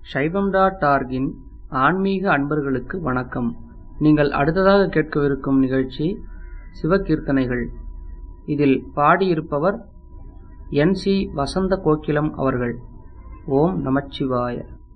சைவம் டாட் ஆர்கின் ஆன்மீக அன்பர்களுக்கு வணக்கம் நீங்கள் அடுத்ததாக கேட்கவிருக்கும் நிகழ்ச்சி சிவகீர்த்தனைகள் இதில் பாடியிருப்பவர் என் சி வசந்த கோகிலம் அவர்கள் ஓம் நமச்சிவாய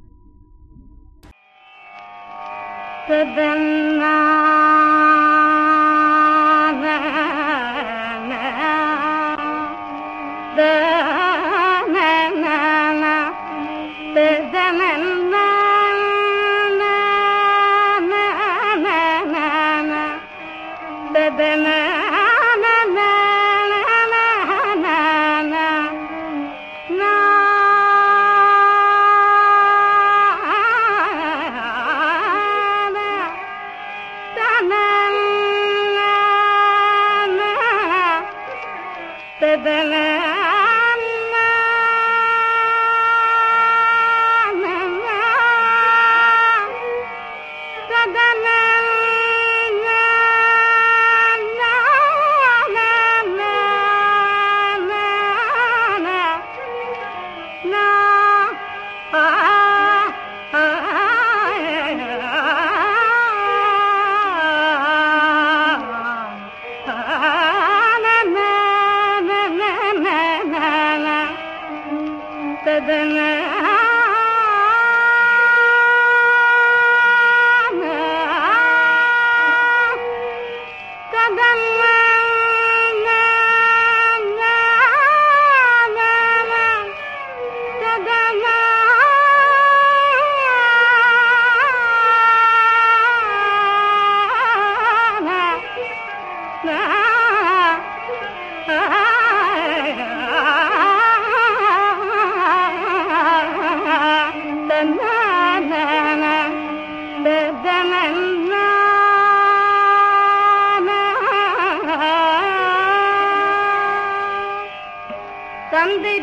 தந்தை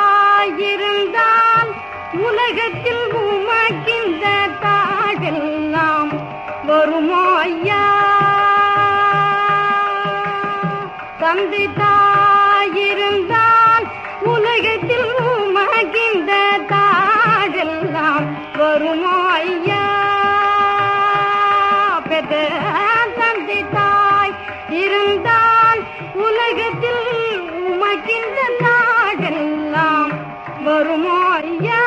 தாயிருந்தால் உலகத்தில் உமக்கின்ற தாழெல்லாம் வருமோ ஐயா தந்தை தாயிருந்தால் உலகத்தில் உமக்கின்ற தாழெல்லாம் வருமோ ஐயா பெற்ற தந்தை தாய் இருந்தால் உலகத்தில் உமக்கின்ற நாடெல்லாம் வருமோ ஐயா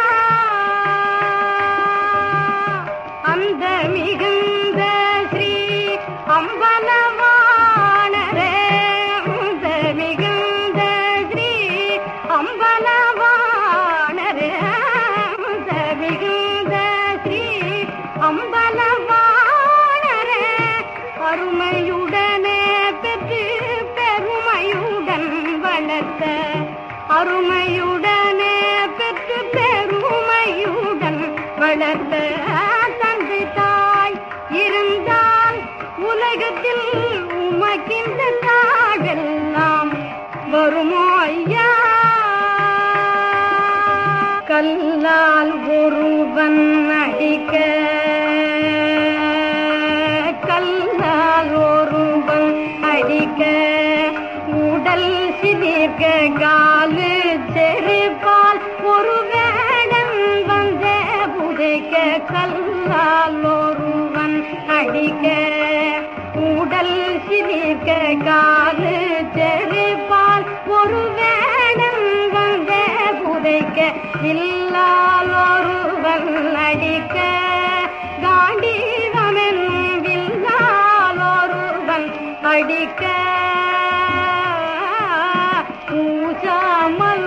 அந்த மிகுந்த ஸ்ரீ அம்பலவாணரே அந்த மிகுந்த ஸ்ரீ அம்பலவாணரே அந்த மிகுந்த ஸ்ரீ அம்பலவாணரே அருமையுடனே பெற்று பெருமையுடன் வளர்த்த அருமையுடனே பெற்று பெருமையுடன் வளர்த்த தந்தை தாய் இருந்தால் உலகத்தில் உமக்கின்ற நாடெல்லாம் வருமோ ஐயா கல்லால் ஒருவன் அடிக்க கல்லால் ஒருவன் அடிக்க உடல் சிலிர்க்க காலு செருப்பால் ஒரு வேடன் வந்த புதைக்க கல்லால் ஒருவன் அடிக்க உடல் சிலிர்க்க காலு செருப்பால் ஒரு வேடன் வந்த புதைக்க இல்லால் ஒருவன் அடிக்க காண்டீவமென் வில்லால் ஒருவன் அடிக்க பூசாமல்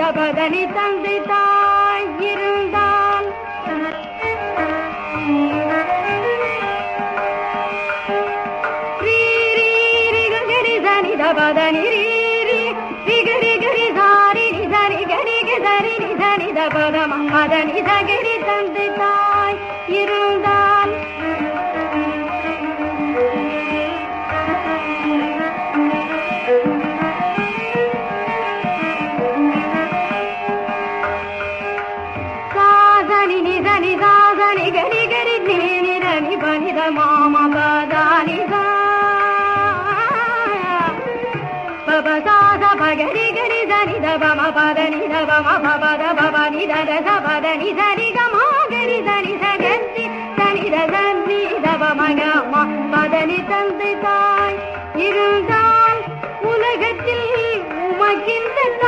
பதனி தந்தை தாய் இருந்தால் ரீ ரீ ரி க கரி சனி த பதனி ரீ ரீ ரி க ரி க ரி சாரி ரி சரி க ரி க சரி ரி சனி த பதம பதனி த கரி தந்தை தாய் இருந்தால் சாதனி நிதனி சாதனி கரி கரி நீனி ரணி பனித மாம பதானி சா பப சாத பகரி கரி தனி தபம பதனி தபம பபத பபனி தத சபதனி சரி கமா கரி தனி சகந்தி தனி தந்தி தபம கமா பதனி தந்தை தாய் இருந்தால் உலகத்தில் உமக்கிந்த